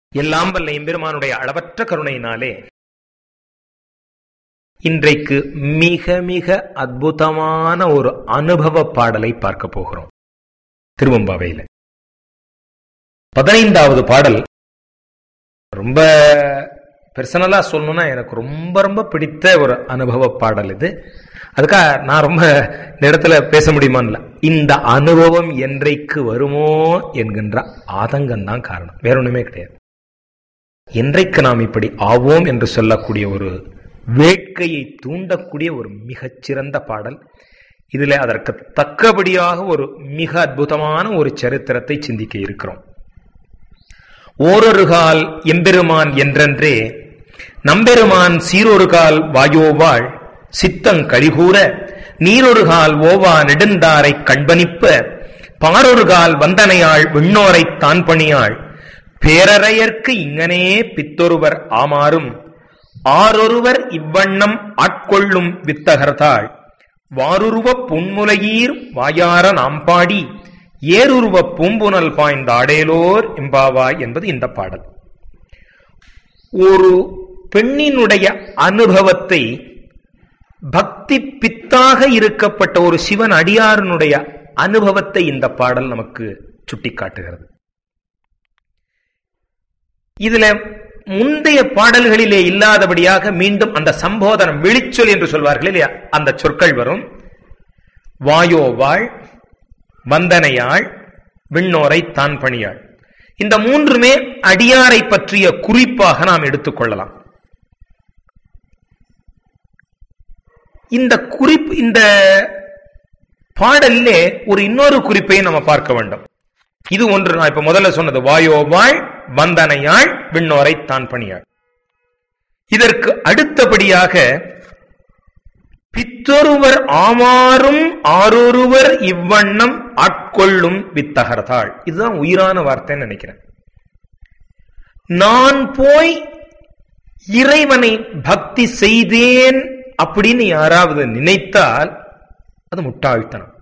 எல்லாம் வல்ல எம்பெருமானுடைய அளவற்ற கருணையினாலே இன்றைக்கு மிக மிக அற்புதமான ஒரு அனுபவ பாடலை பார்க்க போகிறோம் திருவம்பாவையில் பதினைந்தாவது பாடல் ரொம்ப பெர்சனலா சொல்லணும்னா எனக்கு ரொம்ப ரொம்ப பிடித்த ஒரு அனுபவ பாடல் இது அதுக்காக நான் ரொம்ப இந்த இடத்துல பேச முடியுமான்ல இந்த அனுபவம் என்றைக்கு வருமோ என்கின்ற ஆதங்கம் தான் காரணம் வேற ஒண்ணுமே கிடையாது என்றைக்கு நாம் இப்படி ஆவோம் என்று சொல்லக்கூடிய ஒரு வேட்கையை தூண்டக்கூடிய ஒரு மிகச்சிறந்த பாடல் இதுல அதற்கு தக்கபடியாக ஒரு மிக அற்புதமான ஒரு சரித்திரத்தை சிந்திக்க இருக்கிறோம் ஓரொரு கால் எம்பெருமான் என்றென்றே நம்பெருமான் சீரொரு கால் வாயோவாள் சித்தங் கழிகூற நீரொரு கால் ஓவா நெடுந்தாரை கண்பணிப்ப பாரொரு கால் வந்தனையாள் விண்ணோரை தான் பணியாள் பேரறையர்க்கு இங்கனே பித்தொருவர் ஆமாறும் ஆரொருவர் இவ்வண்ணம் ஆட்கொள்ளும் வித்தகர்தாள் வாருருவ புன்முலையீர் வாயார நாம் பாடி ஏருருவ பூம்புனல் பாய்ந்தாடேலோர் எம்பாவாய் என்பது இந்த பாடல் ஒரு பெண்ணினுடைய அனுபவத்தை பக்தி பித்தாக இருக்கப்பட்ட ஒரு சிவன் அடியாரனுடைய அனுபவத்தை இந்த பாடல் நமக்கு சுட்டிக்காட்டுகிறது இதுல முந்தைய பாடல்களிலே இல்லாதபடியாக மீண்டும் அந்த சம்போதனம் விழிச்சொல் என்று சொல்வார்கள் இல்லையா அந்த சொற்கள் வரும் வாயோவாள் வந்தனையாள் விண்ணோரை தான் பணியாள் இந்த மூன்றுமே அடியாரை பற்றிய குறிப்பாக நாம் எடுத்துக்கொள்ளலாம் இந்த குறிப்பு இந்த பாடலிலே ஒரு இன்னொரு குறிப்பையும் நம்ம பார்க்க வேண்டும் இது ஒன்று நான் இப்ப முதல்ல சொன்னது வாயோவாள் வந்தனையாள் விண்ணோரை தான் பணியாள் இதற்கு அடுத்தபடியாக பித்தொருவர் ஆமாறும் ஆரொருவர் இவ்வண்ணம் ஆட்கொள்ளும் வித்தகர்தாள் இதுதான் உயிரான வார்த்தைன்னு நினைக்கிறேன் நான் போய் இறைவனை பக்தி செய்தேன் அப்படின்னு யாராவது நினைத்தால் அது முட்டாள்தனம்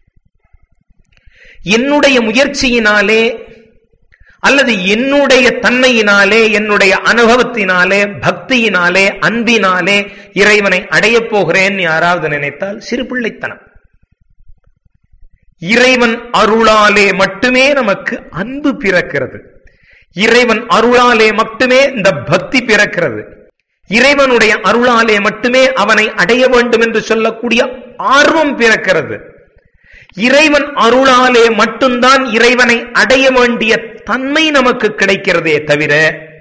என்னுடைய முயற்சியினாலே அல்லது என்னுடைய தன்மையினாலே என்னுடைய அனுபவத்தினாலே பக்தியினாலே அன்பினாலே இறைவனை அடையப் போகிறேன் யாராவது நினைத்தால் சிறு பிள்ளைத்தனம் இறைவன் அருளாலே மட்டுமே நமக்கு அன்பு பிறக்கிறது இறைவன் அருளாலே மட்டுமே இந்த பக்தி பிறக்கிறது இறைவனுடைய அருளாலே மட்டுமே அவனை அடைய வேண்டும் என்று சொல்லக்கூடிய ஆர்வம் பிறக்கிறது இறைவன் அருளாலே மட்டும்தான் இறைவனை அடைய வேண்டிய தன்மை நமக்கு கிடைக்கிறதே தவிர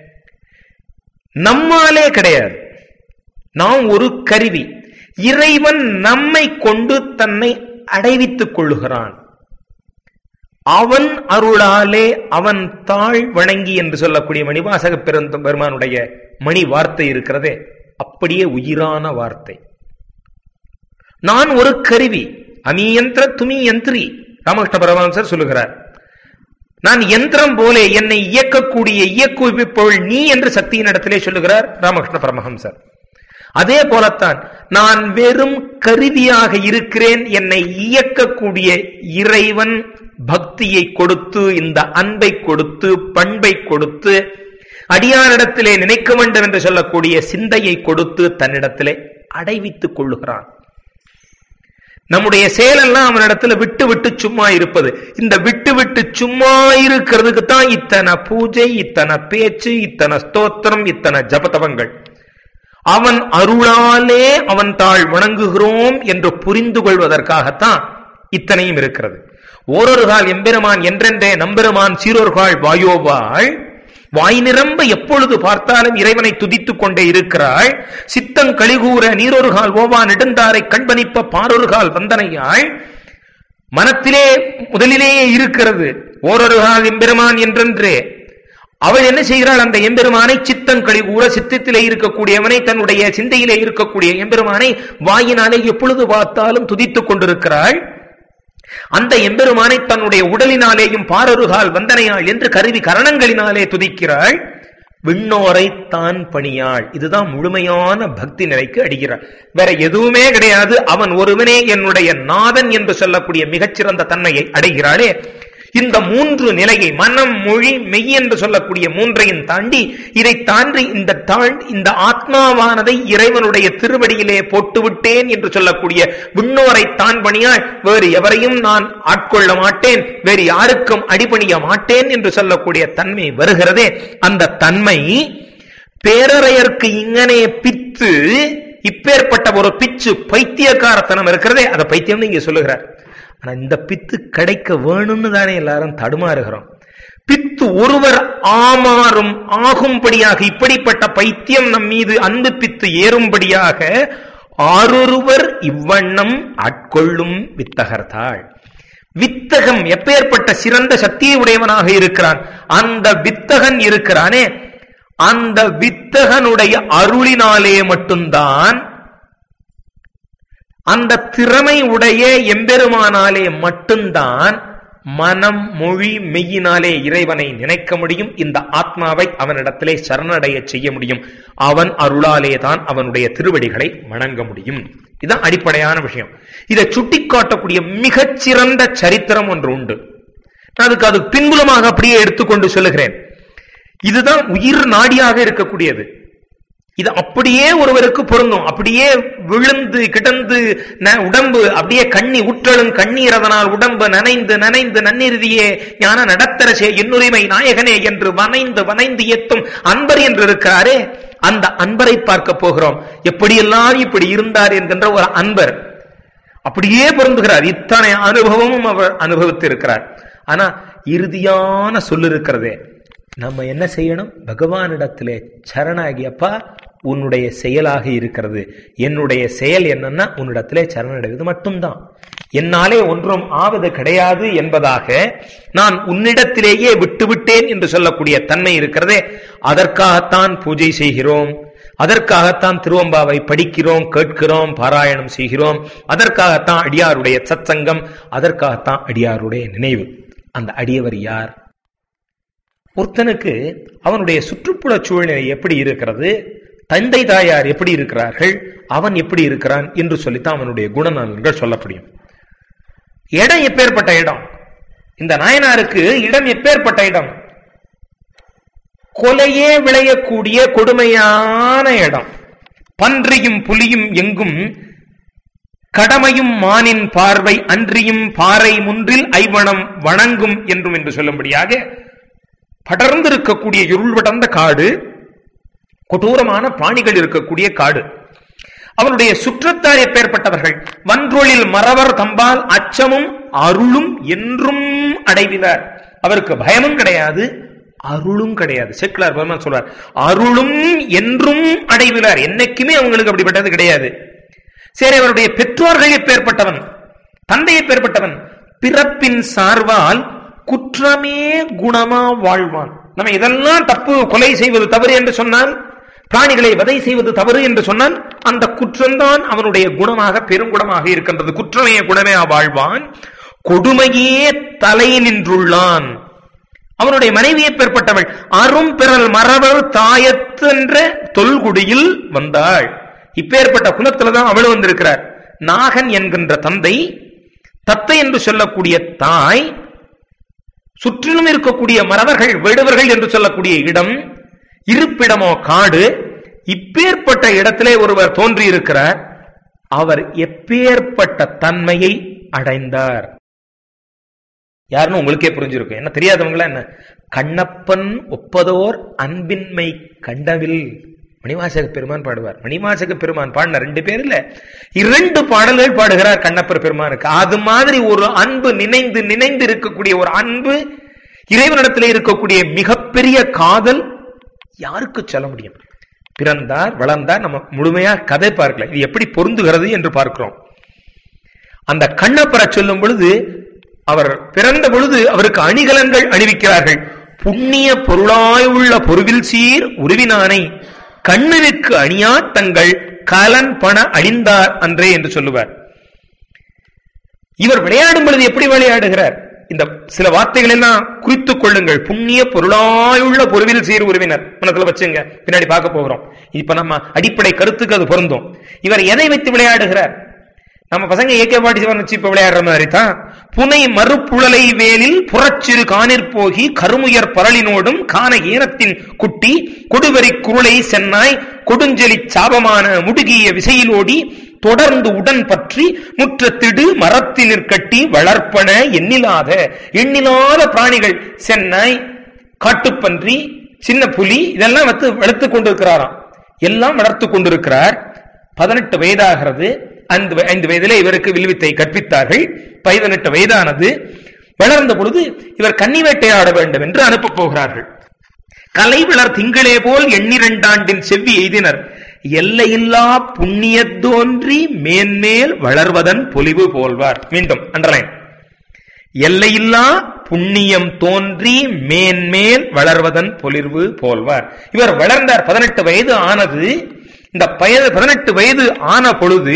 நம்மாலே கிடையாது நாம் ஒரு கருவி இறைவன் நம்மை கொண்டு தன்னை அடைவித்துக் கொள்ளுகிறான் அவன் அருளாலே அவன் தாழ் வணங்கி என்று சொல்லக்கூடிய மணிவாசக பெருந்த பெருமானுடைய மணி வார்த்தை இருக்கிறதே அப்படியே உயிரான வார்த்தை நான் ஒரு கருவி அமியந்திர துமி யந்திரி ராமகிருஷ்ண பரமஹம்சர் சொல்லுகிறார் நான் யந்திரம் போல என்னை இயக்கக்கூடிய இயக்குவிப்பொருள் நீ என்று சக்தியின் இடத்திலே சொல்லுகிறார் ராமகிருஷ்ண பரமஹம்சர் அதே போலத்தான் நான் வெறும் கருவியாக இருக்கிறேன் என்னை இயக்கக்கூடிய இறைவன் பக்தியை கொடுத்து இந்த அன்பை கொடுத்து பண்பை கொடுத்து அடியாரிடத்திலே நினைக்க வேண்டும் என்று சொல்லக்கூடிய சிந்தையை கொடுத்து தன்னிடத்திலே அடைவித்துக் கொள்ளுகிறான் நம்முடைய செயலெல்லாம் அவனிடத்துல விட்டு விட்டு சும்மா இருப்பது இந்த விட்டு விட்டு சும்மா இருக்கிறதுக்கு தான் இத்தனை பூஜை இத்தனை பேச்சு இத்தனை ஸ்தோத்திரம் இத்தனை ஜபதவங்கள் அவன் அருளாலே அவன் தாழ் வணங்குகிறோம் என்று புரிந்து கொள்வதற்காகத்தான் இத்தனையும் இருக்கிறது ஓரொரு கால் எம்பெருமான் என்றென்றே நம்பெருமான் சீரொருகாள் வாயோவாள் வாய் நிரம்ப எப்பொழுது பார்த்தாலும் இறைவனை துதித்துக் கொண்டே இருக்கிறாள் சித்தங் கழிகூற நீரொரு கால் ஓவா நெடுந்தாரை கண்பணிப்ப பாரொரு கால் வந்தனையாள் மனத்திலே முதலிலேயே இருக்கிறது ஓரொரு கால் எம்பெருமான் என்றென்றே அவள் என்ன செய்கிறாள் அந்த எம்பெருமானை சித்தம் கழிகூற சித்தத்திலே இருக்கக்கூடியவனை தன்னுடைய சிந்தையிலே இருக்கக்கூடிய எம்பெருமானை வாயினாலே எப்பொழுது பார்த்தாலும் துதித்துக் கொண்டிருக்கிறாள் அந்த எம்பெருமானை தன்னுடைய உடலினாலேயும் பாரருகால் வந்தனையாள் என்று கருவி கரணங்களினாலே துதிக்கிறாள் விண்ணோரை தான் பணியாள் இதுதான் முழுமையான பக்தி நிலைக்கு அடிகிறாள் வேற எதுவுமே கிடையாது அவன் ஒருவனே என்னுடைய நாதன் என்று சொல்லக்கூடிய மிகச்சிறந்த தன்மையை அடைகிறாளே இந்த மூன்று நிலையை மனம் மொழி மெய் என்று சொல்லக்கூடிய மூன்றையும் தாண்டி இதை தாண்டி இந்த தாழ் இந்த ஆத்மாவானதை இறைவனுடைய திருவடியிலே போட்டுவிட்டேன் என்று சொல்லக்கூடிய விண்ணோரை தான் பணியால் வேறு எவரையும் நான் ஆட்கொள்ள மாட்டேன் வேறு யாருக்கும் அடிபணிய மாட்டேன் என்று சொல்லக்கூடிய தன்மை வருகிறதே அந்த தன்மை பேரறையர்க்கு இங்கனே பித்து இப்பேற்பட்ட ஒரு பிச்சு பைத்தியக்காரத்தனம் இருக்கிறதே அதை பைத்தியம் இங்க சொல்லுகிறார் ஆனா இந்த பித்து கிடைக்க வேணும்னு தானே எல்லாரும் தடுமாறுகிறோம் பித்து ஒருவர் ஆமாறும் ஆகும்படியாக இப்படிப்பட்ட பைத்தியம் நம் மீது அன்பு பித்து ஏறும்படியாக ஆரொருவர் இவ்வண்ணம் ஆட்கொள்ளும் வித்தகர்த்தாள் வித்தகம் எப்பேற்பட்ட சிறந்த சக்தியை உடையவனாக இருக்கிறான் அந்த வித்தகன் இருக்கிறானே அந்த வித்தகனுடைய அருளினாலே மட்டும்தான் அந்த திறமை உடைய எம்பெருமானாலே மட்டும்தான் மனம் மொழி மெய்யினாலே இறைவனை நினைக்க முடியும் இந்த ஆத்மாவை அவனிடத்திலே சரணடைய செய்ய முடியும் அவன் அருளாலே தான் அவனுடைய திருவடிகளை வணங்க முடியும் இதுதான் அடிப்படையான விஷயம் இதை சுட்டிக்காட்டக்கூடிய மிகச்சிறந்த சரித்திரம் ஒன்று உண்டு நான் அதுக்கு அது பின்புலமாக அப்படியே எடுத்துக்கொண்டு சொல்லுகிறேன் இதுதான் உயிர் நாடியாக இருக்கக்கூடியது இது அப்படியே ஒருவருக்கு பொருந்தும் அப்படியே விழுந்து கிடந்து உடம்பு அப்படியே கண்ணி உற்றலும் கண்ணீர் அதனால் உடம்பு நனைந்து நனைந்து நன்னிறுதியே ஞான நடத்தரசே என்னுரிமை நாயகனே என்று வனைந்து வனைந்து எத்தும் அன்பர் என்று இருக்கிறாரே அந்த அன்பரை பார்க்க போகிறோம் எப்படியெல்லாம் இப்படி இருந்தார் என்கின்ற ஒரு அன்பர் அப்படியே பொருந்துகிறார் இத்தனை அனுபவமும் அவர் அனுபவித்து இருக்கிறார் ஆனா இறுதியான சொல்லு இருக்கிறதே நம்ம என்ன செய்யணும் பகவானிடத்திலே சரணாகி அப்பா உன்னுடைய செயலாக இருக்கிறது என்னுடைய செயல் என்னன்னா உன்னிடத்திலே சரணடைவது மட்டும்தான் என்னாலே ஒன்றும் ஆவது கிடையாது என்பதாக நான் உன்னிடத்திலேயே விட்டுவிட்டேன் என்று சொல்லக்கூடிய தன்மை இருக்கிறதே அதற்காகத்தான் பூஜை செய்கிறோம் அதற்காகத்தான் திருவம்பாவை படிக்கிறோம் கேட்கிறோம் பாராயணம் செய்கிறோம் அதற்காகத்தான் அடியாருடைய சத்சங்கம் அதற்காகத்தான் அடியாருடைய நினைவு அந்த அடியவர் யார் ஒருத்தனுக்கு அவனுடைய சுற்றுப்புற சூழ்நிலை எப்படி இருக்கிறது தந்தை தாயார் எப்படி இருக்கிறார்கள் அவன் எப்படி இருக்கிறான் என்று சொல்லித்தான் அவனுடைய குணநலன்கள் சொல்லப்படும் இடம் எப்பேற்பட்ட இடம் இந்த நாயனாருக்கு இடம் எப்பேற்பட்ட இடம் கொலையே விளையக்கூடிய கொடுமையான இடம் பன்றியும் புலியும் எங்கும் கடமையும் மானின் பார்வை அன்றியும் பாறை முன்றில் ஐவனம் வணங்கும் என்றும் என்று சொல்லும்படியாக படர்ந்து இருக்கக்கூடிய இருள் படர்ந்த காடு கொடூரமான பிராணிகள் இருக்கக்கூடிய காடு அவனுடைய சுற்றத்தார் எப்பேற்பட்டவர்கள் வன்றொழில் மறவர் தம்பால் அச்சமும் அருளும் என்றும் அடைவினார் அவருக்கு பயமும் கிடையாது அருளும் கிடையாது சேக்கிலார் பெருமான் சொல்றார் அருளும் என்றும் அடைவினார் என்னைக்குமே அவங்களுக்கு அப்படிப்பட்டது கிடையாது சரி அவருடைய பெற்றோர்கள் எப்பேற்பட்டவன் தந்தை எப்பேற்பட்டவன் பிறப்பின் சார்பால் குற்றமே குணமா வாழ்வான் நம்ம இதெல்லாம் தப்பு கொலை செய்வது தவறு என்று சொன்னால் பிராணிகளை வதை செய்வது தவறு என்று சொன்னால் அந்த குற்றம்தான் அவனுடைய குணமாக பெருங்குணமாக இருக்கின்றது குற்றமே குணமே வாழ்வான் கொடுமையே தலை நின்றுள்ளான் அவனுடைய மனைவியை பெறப்பட்டவள் அரும் பிறல் மரபர் தாயத்தென்ற தொல்குடியில் வந்தாள் இப்பேற்பட்ட குலத்துலதான் அவள் வந்திருக்கிறார் நாகன் என்கின்ற தந்தை தத்தை என்று சொல்லக்கூடிய தாய் சுற்றிலும் இருக்கக்கூடிய மறவர்கள் வேடுவர்கள் என்று சொல்லக்கூடிய இடம் இருப்பிடமோ காடு இப்பேற்பட்ட இடத்திலே ஒருவர் தோன்றி இருக்கிறார் அவர் எப்பேற்பட்ட தன்மையை அடைந்தார் யாருன்னு உங்களுக்கே புரிஞ்சிருக்கும் என்ன தெரியாதவங்களா என்ன கண்ணப்பன் ஒப்பதோர் அன்பின்மை கண்டவில் மணிவாசக பெருமான் பாடுவார் மணிவாசக பெருமான் பாடின ரெண்டு பேர் இல்ல இரண்டு பாடல்கள் பாடுகிறார் கண்ணப்பர் பெருமானுக்கு அது மாதிரி ஒரு அன்பு நினைந்து நினைந்து இருக்கக்கூடிய ஒரு அன்பு இறைவனிடத்தில் இருக்கக்கூடிய மிகப்பெரிய காதல் யாருக்கு சொல்ல முடியும் பிறந்தார் வளர்ந்தார் நம்ம முழுமையா கதை பார்க்கல இது எப்படி பொருந்துகிறது என்று பார்க்கிறோம் அந்த கண்ணப்பரை சொல்லும் பொழுது அவர் பிறந்த பொழுது அவருக்கு அணிகலன்கள் அணிவிக்கிறார்கள் புண்ணிய பொருளாய் உள்ள பொருவில் சீர் உருவினானை கண்ணனுக்கு அணியா தங்கள் கலன் பண அழிந்தார் அன்றே என்று சொல்லுவார் இவர் விளையாடும் பொழுது எப்படி விளையாடுகிறார் இந்த சில வார்த்தைகள் எல்லாம் குறித்துக் கொள்ளுங்கள் புண்ணிய பொருளாயுள்ள பொருவில் சீர் உறவினர் மனத்துல வச்சுங்க பின்னாடி பார்க்க போகிறோம் இப்ப நம்ம அடிப்படை கருத்துக்கு அது பொருந்தும் இவர் எதை வைத்து விளையாடுகிறார் நம்ம பசங்க ஏகே பாட்டி சிவன் வச்சு இப்ப விளையாடுற மாதிரி தான் புனை மறுப்புழலை வேலில் புறச்சிறு காணிற் போகி கருமுயர் பரளினோடும் காண ஈனத்தின் குட்டி கொடுவரி குருளை சென்னாய் கொடுஞ்செலி சாபமான முடுகிய விசையிலோடி தொடர்ந்து உடன் பற்றி முற்றத்திடு மரத்தினிற் கட்டி வளர்ப்பன எண்ணிலாத எண்ணிலாத பிராணிகள் சென்னாய் காட்டுப்பன்றி சின்ன புலி இதெல்லாம் வந்து வளர்த்து கொண்டிருக்கிறாராம் எல்லாம் வளர்த்து கொண்டிருக்கிறார் பதினெட்டு வயதாகிறது ஐந்து வ- ஐந்து வயதிலே இவருக்கு வில்வித்தை கற்பித்தார்கள் பதினெட்டு வயதானது வளர்ந்த பொழுது இவர் கன்னி வேட்டையாட வேண்டும் என்று அனுப்பப் போகிறார்கள் கலைவிளர் திங்களே போல் எண்ணிரண்டாண்டின் செவ்வி எய்தினர் எல்லையில்லா புண்ணியத்தோன்றி மேன்மேல் வளர்வதன் பொலிவு போல்வார் மீண்டும் அண்டர்லைன் எல்லையில்லா புண்ணியம் தோன்றி மேன்மேல் வளர்வதன் பொலிர்வு போல்வார் இவர் வளர்ந்தார் பதினெட்டு வயது ஆனது இந்த வயது பதினெட்டு வயது ஆன பொழுது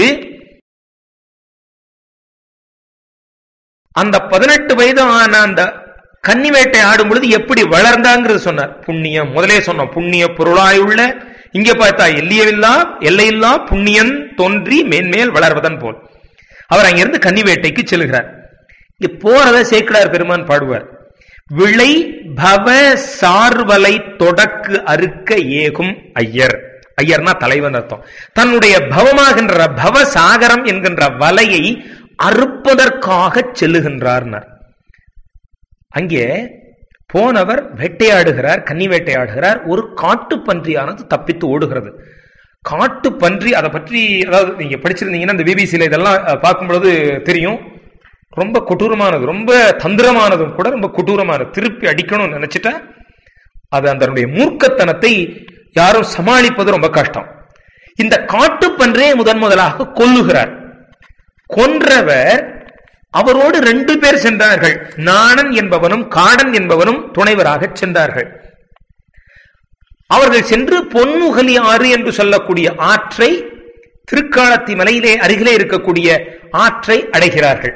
அந்த பதினெட்டு வயது ஆன அந்த கன்னி வேட்டை ஆடும் பொழுது எப்படி வளர்ந்தாங்கிறது சொன்னார் புண்ணியம் முதலே சொன்னோம் புண்ணிய பொருளாயுள்ள இங்க பார்த்தா எல்லையில்லா எல்லையில்லா புண்ணியம் தோன்றி மேன்மேல் வளர்வதன் போல் அவர் அங்கிருந்து கன்னி வேட்டைக்கு செல்கிறார் இங்க போறத சேக்கடார் பெருமான் பாடுவார் விளை பவ சார்வலை தொடக்கு அறுக்க ஏகும் ஐயர் ஐயர்னா தலைவன் அர்த்தம் தன்னுடைய பவமாகின்ற பவ சாகரம் என்கின்ற வலையை அறுப்பதற்காக செல்லுகின்றார்னர் அங்கே போனவர் வேட்டையாடுகிறார் கன்னி வேட்டையாடுகிறார் ஒரு காட்டு பன்றியானது தப்பித்து ஓடுகிறது காட்டு பன்றி அதை பற்றி அதாவது நீங்க படிச்சிருந்தீங்கன்னா இந்த பிபிசியில இதெல்லாம் அஹ், பார்க்கும் பொழுது தெரியும் ரொம்ப கொடூரமானது ரொம்ப தந்திரமானதும் கூட ரொம்ப கொடூரமானது திருப்பி அடிக்கணும்னு நினைச்சிட்டா அது அதனுடைய மூர்க்கத்தனத்தை யாரும் சமாளிப்பது ரொம்ப கஷ்டம் இந்த காட்டுப்பன்றே முதன் முதலாக கொல்லுகிறார் கொன்றவர் அவரோடு ரெண்டு பேர் சென்றார்கள் நாணன் என்பவனும் காடன் என்பவனும் துணைவராக சென்றார்கள் அவர்கள் சென்று பொன்முகலி ஆறு என்று சொல்லக்கூடிய ஆற்றை திருக்காலத்தி மலையிலே அருகிலே இருக்கக்கூடிய ஆற்றை அடைகிறார்கள்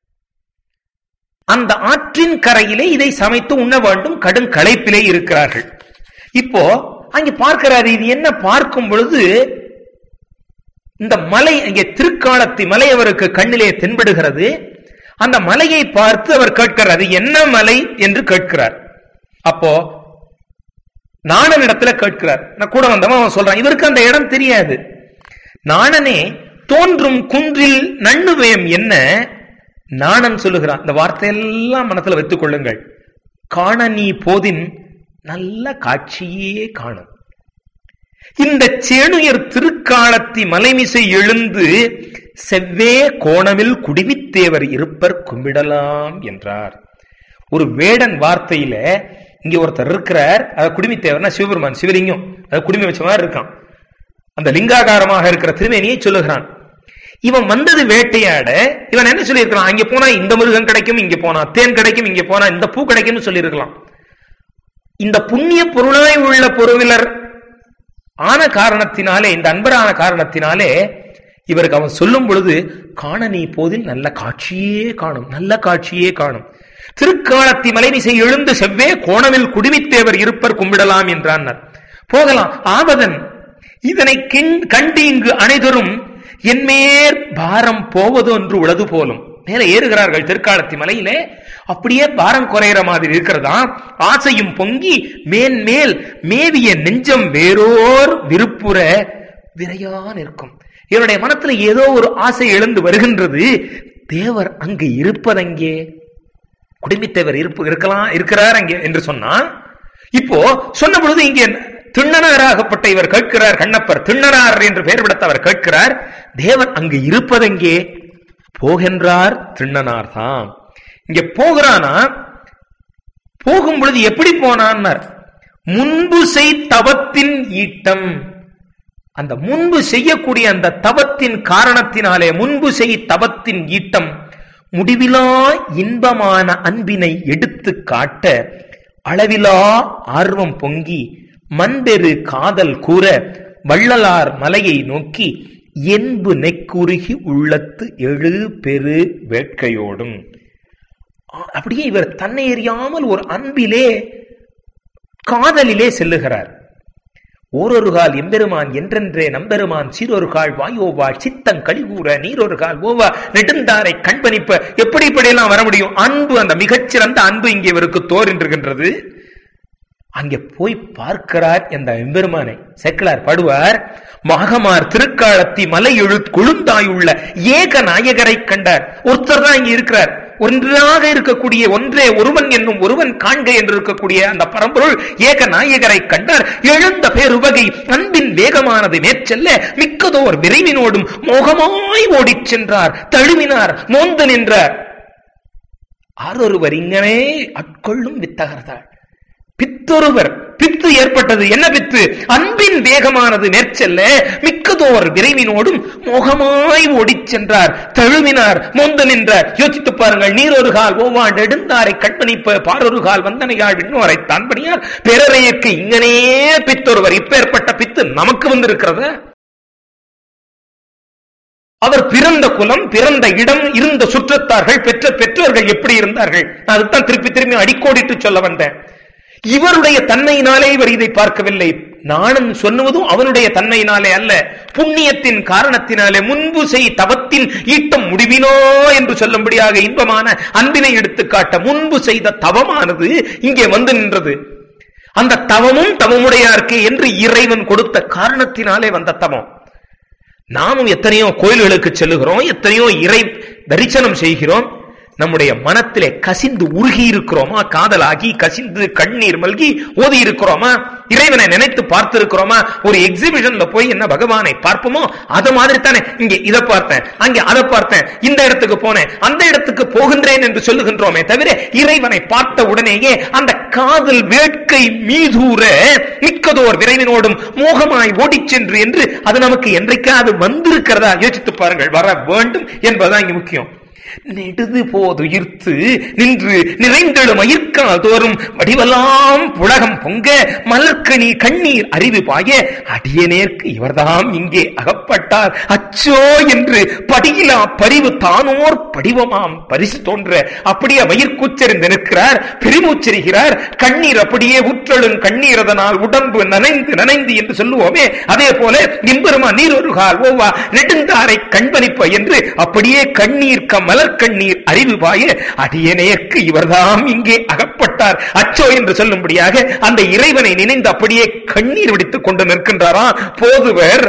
அந்த ஆற்றின் கரையிலே இதை சமைத்து உண்ண வேண்டும் கடும் களைப்பிலே இருக்கிறார்கள் இப்போ அங்கே பார்க்கிறாரு இது என்ன பார்க்கும் பொழுது இந்த மலை இங்கே திருக்காலத்தி மலை அவருக்கு கண்ணிலே தென்படுகிறது அந்த மலையை பார்த்து அவர் கேட்கிறார் அது என்ன மலை என்று கேட்கிறார் அப்போ நாணன் இடத்துல கேட்கிறார் நான் கூட வந்தவன் அவன் சொல்றான் இவருக்கு அந்த இடம் தெரியாது நாணனே தோன்றும் குன்றில் நண்ணுவயம் என்ன நாணன் சொல்லுகிறான் இந்த வார்த்தையெல்லாம் மனத்துல வைத்துக் கொள்ளுங்கள் காண நீ போதின் நல்ல காட்சியே காணும் இந்த சேணுயர் திருக்காலத்தி மலைமிசை எழுந்து செவ்வே கோணமில் குடிமித்தேவர் இருப்பர் கும்பிடலாம் என்றார் ஒரு வேடன் வார்த்தையில இங்க ஒருத்தர் இருக்கிறார் அது குடிமித்தேவர்னா சிவபெருமான் சிவலிங்கம் அது குடிமை வச்ச மாதிரி இருக்கான் அந்த லிங்காகாரமாக இருக்கிற திருமேனியை சொல்லுகிறான் இவன் வந்தது வேட்டையாட இவன் என்ன சொல்லியிருக்கலாம் அங்க போனா இந்த மிருகம் கிடைக்கும் இங்க போனா தேன் கிடைக்கும் இங்க போனா இந்த பூ கிடைக்கும்னு சொல்லியிருக்கலாம் இந்த புண்ணிய பொருளாய் உள்ள பொருவிலர் ஆன காரணத்தினாலே இந்த அன்பரான காரணத்தினாலே இவருக்கு அவன் சொல்லும் பொழுது காண நீ போதில் நல்ல காட்சியே காணும் நல்ல காட்சியே காணும் திருக்காலத்தி மலைமிசை எழுந்து செவ்வே கோணவில் குடிமித்தேவர் இருப்பர் கும்பிடலாம் என்றான் போகலாம் ஆபதன் இதனை கிண்- கண்டு இங்கு அனைதரும் என்மேற் பாரம் போவதொன்று உளது போலும் மேலே ஏறுகிறார்கள் திருக்காலத்தி மலையிலே அப்படியே பாரம் குறையிற மாதிரி இருக்கிறதா ஆசையும் பொங்கி மேன்மேல் மேவிய நெஞ்சம் வேறோர் விருப்புற விரையா நிற்கும் இவருடைய மனத்துல ஏதோ ஒரு ஆசை எழுந்து வருகின்றது தேவர் அங்கு இருப்பதங்கே குடும்பித்தேவர் இருப்பு இருக்கலாம் இருக்கிறார் அங்கே என்று சொன்னா இப்போ சொன்ன பொழுது இங்கே திண்ணனாராகப்பட்ட இவர் கேட்கிறார் கண்ணப்பர் திண்ணனார் என்று பெயர் விடுத்த அவர் கேட்கிறார் தேவன் அங்கு இருப்பதெங்கே போகின்றார் திண்ணனார் தான் இங்க போகிறானா போகும் பொழுது எப்படி போனான்னார் முன்பு செய் தவத்தின் ஈட்டம் அந்த முன்பு செய்யக்கூடிய அந்த தவத்தின் காரணத்தினாலே முன்பு செய் தவத்தின் ஈட்டம் முடிவிலா இன்பமான அன்பினை எடுத்து காட்ட அளவிலா ஆர்வம் பொங்கி மண்பெரு காதல் கூற வள்ளலார் மலையை நோக்கி என்பு நெக்குருகி உள்ளத்து எழு பெரு வேட்கையோடும் அப்படியே இவர் தன்னை எறியாமல் ஒரு அன்பிலே காதலிலே செல்லுகிறார் ஓரொரு கால் எம்பெருமான் என்றென்றே நம்பெருமான் சீரொரு கால் வாயோவாள் சித்தங் கழிவூற நீரொரு கால் ஓவா நெடுந்தாரை கண்பணிப்ப எப்படி இப்படியெல்லாம் வர முடியும் அன்பு அந்த மிகச்சிறந்த அன்பு இங்கே இவருக்கு தோன்றுகின்றது அங்கே போய் பார்க்கிறார் இந்த எம்பெருமானை செக்கிலார் படுவார் மகமார் திருக்காலத்தி மலை எழு கொழுந்தாயுள்ள ஏக நாயகரை கண்டார் ஒருத்தர் தான் இங்க இருக்கிறார் ஒன்றாக இருக்கக்கூடிய ஒன்றே ஒருவன் என்னும் ஒருவன் காண்க என்று இருக்கக்கூடிய அந்த பரம்பொருள் ஏக நாயகரை கண்டார் எழுந்த பேருவகை அன்பின் வேகமானது மேற்செல்ல மிக்கதோர் விரைவினோடும் மோகமாய் ஓடிச் சென்றார் தழுவினார் மோந்து நின்றார் ஆரொருவர் இங்கனே அட்கொள்ளும் வித்தகர்தாள் பித்தொருவர் பித்து ஏற்பட்டது என்ன பித்து அன்பின் வேகமானது மேற்செல்ல மிக்கதோர் விரைவினோடும் மோகமாய் ஓடிச் சென்றார் தழுவினார் மோந்து நின்றார் யோசித்து பாருங்கள் நீரொரு கால் ஓவாண்டு எடுந்தாரை கண்பணிப்ப பாரொரு கால் வந்தனையாள் விண்ணோரை தான்பணியார் பிறரையற்கு இங்கனே பித்தொருவர் இப்பேற்பட்ட பித்து நமக்கு வந்திருக்கிறத அவர் பிறந்த குலம் பிறந்த இடம் இருந்த சுற்றத்தார்கள் பெற்ற பெற்றோர்கள் எப்படி இருந்தார்கள் நான் அதுதான் திருப்பி திரும்பி அடிக்கோடிட்டு சொல்ல வந்தேன் இவருடைய தன்மையினாலே இவர் இதை பார்க்கவில்லை நானும் சொன்னுவதும் அவனுடைய தன்மையினாலே அல்ல புண்ணியத்தின் காரணத்தினாலே முன்பு செய் தவத்தின் ஈட்டம் முடிவினோ என்று சொல்லும்படியாக இன்பமான அன்பினை எடுத்துக்காட்ட முன்பு செய்த தவமானது இங்கே வந்து நின்றது அந்த தவமும் தவமுடையார்க்கே என்று இறைவன் கொடுத்த காரணத்தினாலே வந்த தவம் நாமும் எத்தனையோ கோயில்களுக்கு செல்லுகிறோம் எத்தனையோ இறை தரிசனம் செய்கிறோம் நம்முடைய மனத்திலே கசிந்து உருகி இருக்கிறோமா காதலாகி கசிந்து கண்ணீர் மல்கி ஓதி இருக்கிறோமா இறைவனை நினைத்து பார்த்து இருக்கிறோமா ஒரு எக்ஸிபிஷன்ல போய் என்ன பகவானை பார்ப்போமோ அது மாதிரி தானே இங்க இதை பார்த்தேன் அங்க அதை பார்த்தேன் இந்த இடத்துக்கு போனேன் அந்த இடத்துக்கு போகின்றேன் என்று சொல்லுகின்றோமே தவிர இறைவனை பார்த்த உடனேயே அந்த காதல் வேட்கை மீதூர மிக்கதோர் விரைவினோடும் மோகமாய் ஓடிச் சென்று என்று அது நமக்கு என்றைக்காவது வந்திருக்கிறதா யோசித்து பாருங்கள் வர வேண்டும் என்பதுதான் இங்க முக்கியம் நெடுது போதுயிர்த்து நின்று நிறைந்தெழும் மயிர்கால் தோறும் வடிவெல்லாம் புலகம் பொங்க மலர்கனி கண்ணீர் அறிவு பாய அடியனேற்கு இவர்தாம் இங்கே அகப்பட்டார் அச்சோ என்று படியிலா பரிவு தானோர் படிவமாம் பரிசு தோன்ற அப்படியே மயிர்கூச்சறிந்து நிற்கிறார் பெருமூச்சரிகிறார் கண்ணீர் அப்படியே உற்றழும் கண்ணீர் அதனால் உடம்பு நனைந்து நனைந்து என்று சொல்லுவோமே அதே போல நிம்பெருமா நீர் ஒரு கால் ஓவா நெடுந்தாரை கண்பணிப்ப என்று அப்படியே கண்ணீர் கமல கண்ணீர் அறிவு பாய அடியனேற்கு இவர்தாம் இங்கே அகப்பட்டார் அச்சோ என்று சொல்லும்படியாக அந்த இறைவனை நினைந்து அப்படியே கண்ணீர் வெடித்துக் கொண்டு நிற்கின்றாரா போதுவர்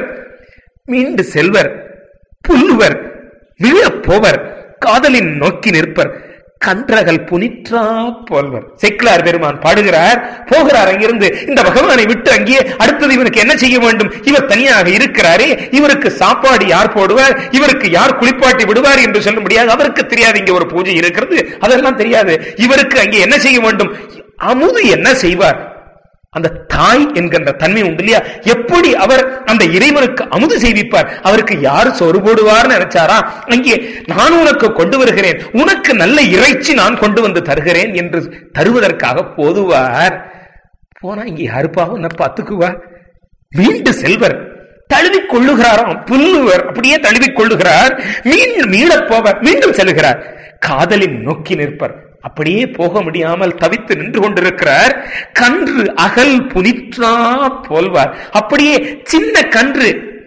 மீண்டு செல்வர் புல்லுவர் விழப் போவர் காதலின் நோக்கி நிற்பர் கன்றகல் புனிற்றா போல்வர் செக்கிலார் பெருமான் பாடுகிறார் போகிறார் அங்கிருந்து இந்த பகவானை விட்டு அங்கே அடுத்தது இவனுக்கு என்ன செய்ய வேண்டும் இவர் தனியாக இருக்கிறாரே இவருக்கு சாப்பாடு யார் போடுவார் இவருக்கு யார் குளிப்பாட்டி விடுவார் என்று சொல்ல முடியாது அவருக்கு தெரியாது இங்க ஒரு பூஜை இருக்கிறது அதெல்லாம் தெரியாது இவருக்கு அங்கே என்ன செய்ய வேண்டும் அமுது என்ன செய்வார் அந்த தாய் என்கின்ற தன்மை உண்டு இல்லையா எப்படி அவர் அந்த இறைவனுக்கு அமுது செய்விப்பார் அவருக்கு யார் சோறு போடுவார்னு நினைச்சாரா அங்கே நான் உனக்கு கொண்டு வருகிறேன் உனக்கு நல்ல இறைச்சி நான் கொண்டு வந்து தருகிறேன் என்று தருவதற்காக போதுவார் போனா இங்கே யாருப்பா உன்னை பார்த்துக்குவா மீண்டு செல்வர் தழுவிக் கொள்ளுகிறாராம் புல்லுவர் அப்படியே தழுவிக் கொள்ளுகிறார் மீண்டும் மீளப் போவர் மீண்டும் செல்கிறார் காதலின் நோக்கி நிற்பர் அப்படியே போக முடியாமல் தவித்து நின்று கொண்டிருக்கிறார் கன்று அகல் புனிற்றா போல்வார் அப்படியே சின்ன கன்று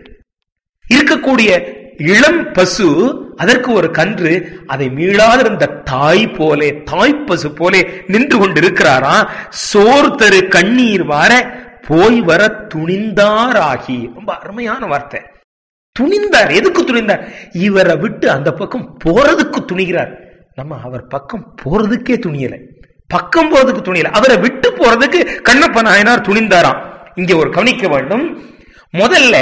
இருக்கக்கூடிய இளம் பசு அதற்கு ஒரு கன்று அதை மீளாதிருந்த தாய் போலே தாய் பசு போலே நின்று கொண்டிருக்கிறாரா சோர் தரு கண்ணீர் வார போய் வர துணிந்தாராகி ரொம்ப அருமையான வார்த்தை துணிந்தார் எதுக்கு துணிந்தார் இவரை விட்டு அந்த பக்கம் போறதுக்கு துணிகிறார் நம்ம அவர் பக்கம் போறதுக்கே துணியலை பக்கம் போறதுக்கு துணியல அவரை விட்டு போறதுக்கு கண்ணப்ப நாயனார் துணிந்தாராம் இங்க ஒரு கவனிக்க வேண்டும் முதல்ல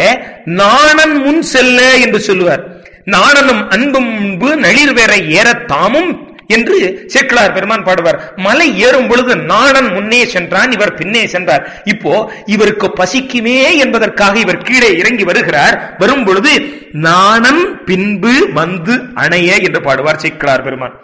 நாணன் முன் செல்ல என்று சொல்லுவார் நாணனும் அன்பும் முன்பு நளிர் வேற ஏற தாமும் என்று சேக்கிலார் பெருமான் பாடுவார் மலை ஏறும் பொழுது நாணன் முன்னே சென்றான் இவர் பின்னே சென்றார் இப்போ இவருக்கு பசிக்குமே என்பதற்காக இவர் கீழே இறங்கி வருகிறார் வரும் பொழுது நாணன் பின்பு வந்து அணைய என்று பாடுவார் சேக்கிலார் பெருமான்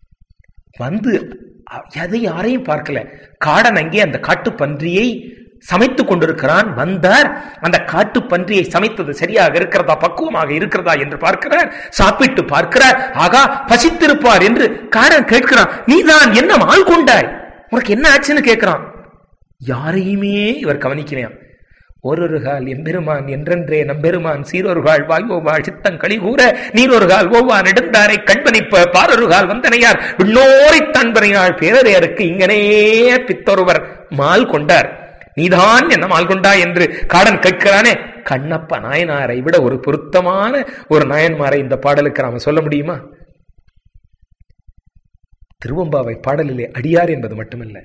வந்து எதை யாரையும் பார்க்கல காடன் அங்கே அந்த காட்டு பன்றியை சமைத்துக் கொண்டிருக்கிறான் வந்தார் அந்த காட்டு பன்றியை சமைத்தது சரியாக இருக்கிறதா பக்குவமாக இருக்கிறதா என்று பார்க்கிறார் சாப்பிட்டு பார்க்கிறார் ஆகா பசித்திருப்பார் என்று காரன் கேட்கிறான் நீதான் என்ன ஆள் கொண்டாய் உனக்கு என்ன ஆச்சுன்னு கேட்கிறான் யாரையுமே இவர் கவனிக்கிறேன் ஓரொரு கால் எம்பெருமான் என்றென்றே நம்பெருமான் சீரொரு கால் வாய்வோவாள் சித்தம் களிகூற நீரொரு கால் ஓவா நெடுந்தாரை கண்பணிப்ப பாரொரு கால் வந்தனையார் விண்ணோரை தன்பனையாள் பேரரையருக்கு இங்கனே பித்தொருவர் மால் கொண்டார் நீதான் என்ன மால் கொண்டா என்று காடன் கேட்கிறானே கண்ணப்ப நாயனாரை விட ஒரு பொருத்தமான ஒரு நாயன்மாரை இந்த பாடலுக்கு நாம சொல்ல முடியுமா திருவம்பாவை பாடலிலே அடியார் என்பது மட்டுமல்ல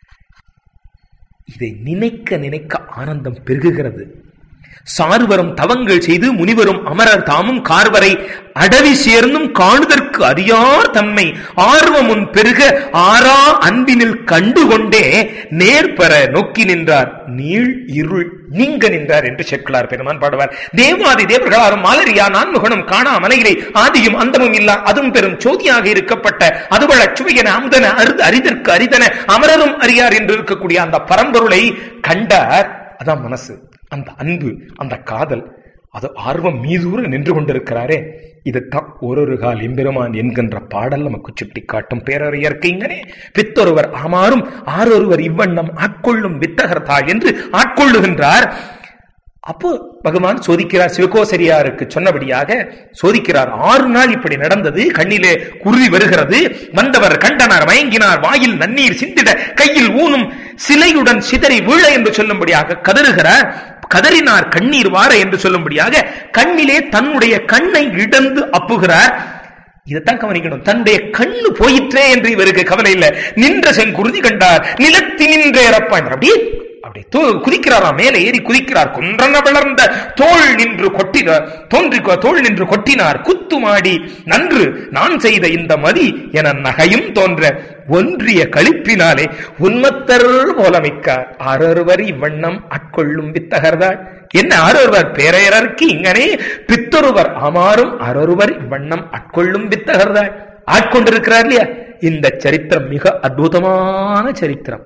இதை நினைக்க நினைக்க ஆனந்தம் பெருகுகிறது சார்வரும் தவங்கள் செய்து முனிவரும் அமரர் தாமும் கார்வரை அடவி சேர்ந்தும் காணுதற்கு அறியார் தம்மை ஆர்வமுன் பெருக ஆறா அன்பினில் கண்டுகொண்டே நேர்பெற நோக்கி நின்றார் நீள் இருள் நீங்க நின்றார் என்று செக்குளார் பெருமான் பாடுவார் தேவாதி தேவர்களாரும் மாலரியா நான்முகனும் காணா மலையிலே ஆதியும் அந்தமும் இல்லா அதுவும் பெரும் சோதியாக இருக்கப்பட்ட அதுவள சுவையன அமுதன அருது அரிதற்கு அரிதன அமரரும் அறியார் என்று இருக்கக்கூடிய அந்த பரம்பொருளை கண்டார் அதான் மனசு அந்த அன்பு அந்த காதல் அது ஆர்வம் மீதூர நின்று கொண்டிருக்கிறாரே இதுதான் ஒரு கால் எம்பெருமான் என்கின்ற பாடல் நமக்கு சுட்டி காட்டும் பேரறியற்கு இங்கனே பித்தொருவர் ஆமாறும் ஆரொருவர் இவ்வண்ணம் ஆட்கொள்ளும் வித்தகர் தாள் என்று ஆட்கொள்ளுகின்றார் அப்போ பகவான் சோதிக்கிறார் சிவகோசரியாருக்கு சொன்னபடியாக சோதிக்கிறார் ஆறு நாள் இப்படி நடந்தது கண்ணிலே குருதி வருகிறது வந்தவர் கண்டனார் மயங்கினார் வாயில் நன்னீர் சிந்திட கையில் ஊனும் சிலையுடன் சிதறி வீழ என்று சொல்லும்படியாக கதறுகிறார் கதறினார் கண்ணீர் வார என்று சொல்லும்படியாக கண்ணிலே தன்னுடைய கண்ணை இடந்து அப்புகிறார் இதைத்தான் கவனிக்கணும் தன்னுடைய கண்ணு போயிற்றே என்று இவருக்கு கவலை இல்லை நின்ற செங்குருதி கண்டார் நிலத்தி நின்றேறப்பான் அப்படியே அப்படி குதிக்கிறாராம் மேலே ஏறி குதிக்கிறார் குன்றன வளர்ந்த தோல் நின்று கொட்டினார் தோன்றி தோல் நின்று கொட்டினார் குத்துமாடி நன்று நான் செய்த இந்த மதி என நகையும் தோன்ற ஒன்றிய கழிப்பினாலே உன்மத்தர் போலமிக்கார் ஆரொருவர் இவ்வண்ணம் ஆட்கொள்ளும் வித்தகர்தாள் என்ன ஆரொருவர் பேரையரற்கு இங்கனே பித்தொருவர் ஆமாறும் ஆரொருவர் இவ்வண்ணம் ஆட்கொள்ளும் வித்தகர்தாள் ஆட்கொண்டிருக்கிறார் இல்லையா இந்த சரித்திரம் மிக அற்புதமான சரித்திரம்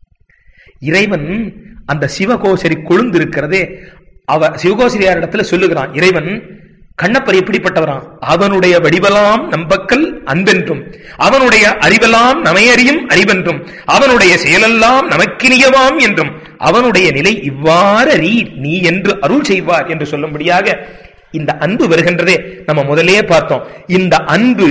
இறைவன் அந்த சிவகோசரி கொழுந்து இருக்கிறதே அவ சிவகோசரியார் இடத்துல சொல்லுகிறான் இறைவன் கண்ணப்பர் எப்படிப்பட்டவரான் அவனுடைய வடிவலாம் நம்பக்கல் அன்பென்றும் அவனுடைய அறிவெல்லாம் நமையறியும் அறிவென்றும் அவனுடைய செயலெல்லாம் நமக்கினியவாம் என்றும் அவனுடைய நிலை இவ்வாறு அறி நீ என்று அருள் செய்வார் என்று சொல்லும்படியாக இந்த அன்பு வருகின்றதே நம்ம முதலே பார்த்தோம் இந்த அன்பு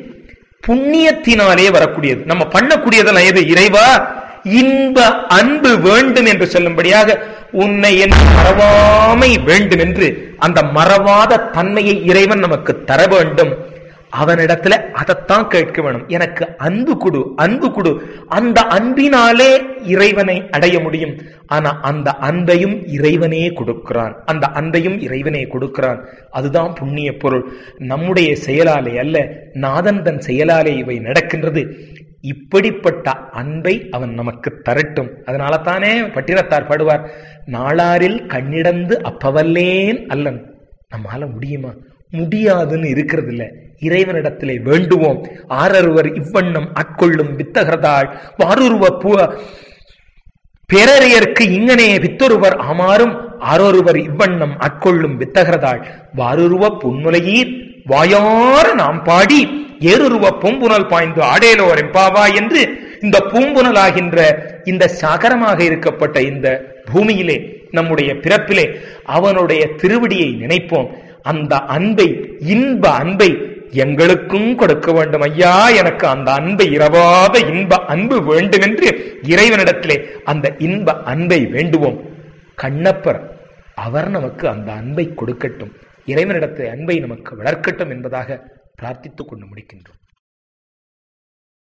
புண்ணியத்தினாலே வரக்கூடியது நம்ம பண்ணக்கூடியதெல்லாம் எது இறைவா இன்ப அன்பு வேண்டும் என்று சொல்லும்படியாக உன்னை என் மறவாமை வேண்டும் என்று அந்த மறவாத தன்மையை இறைவன் நமக்கு தர வேண்டும் அவனிடத்துல அதைத்தான் கேட்க வேணும் எனக்கு அன்பு கொடு அன்பு கொடு அந்த அன்பினாலே இறைவனை அடைய முடியும் ஆனா அந்த அன்பையும் இறைவனே கொடுக்கிறான் அந்த அன்பையும் இறைவனே கொடுக்கிறான் அதுதான் புண்ணிய பொருள் நம்முடைய செயலாலே அல்ல நாதன் தன் செயலாலே இவை நடக்கின்றது இப்படிப்பட்ட அன்பை அவன் நமக்கு தரட்டும் அதனால தானே பட்டினத்தார் பாடுவார் நாளாரில் கண்ணிடந்து அப்பவல்லேன் அல்லன் நம்மால முடியுமா முடியாதுன்னு இருக்கிறது இல்ல இறைவனிடத்திலே வேண்டுவோம் ஆரொருவர் இவ்வண்ணம் ஆட்கொள்ளும் வித்தகர்தாள் வாருருவ பூ பேரறியர்க்கு இங்கனே வித்தொருவர் ஆமாறும் ஆரொருவர் இவ்வண்ணம் ஆட்கொள்ளும் வித்தகர்தாள் வாருருவ புன்முலையீர் வாயார நாம் பாடி ஏறுருவ பூம்புனல் பாய்ந்து ஆடேலோர் எம்பாவா என்று இந்த பூம்புனலாகின்ற இந்த சாகரமாக இருக்கப்பட்ட இந்த பூமியிலே நம்முடைய பிறப்பிலே அவனுடைய திருவடியை நினைப்போம் அந்த அன்பை இன்ப அன்பை எங்களுக்கும் கொடுக்க வேண்டும் ஐயா எனக்கு அந்த அன்பை இரவாத இன்ப அன்பு வேண்டும் என்று இறைவனிடத்திலே அந்த இன்ப அன்பை வேண்டுவோம் கண்ணப்பர் அவர் நமக்கு அந்த அன்பை கொடுக்கட்டும் இறைவனிடத்தை அன்பை நமக்கு வளர்க்கட்டும் என்பதாக பிரார்த்தித்துக் கொண்டு முடிக்கின்றோம்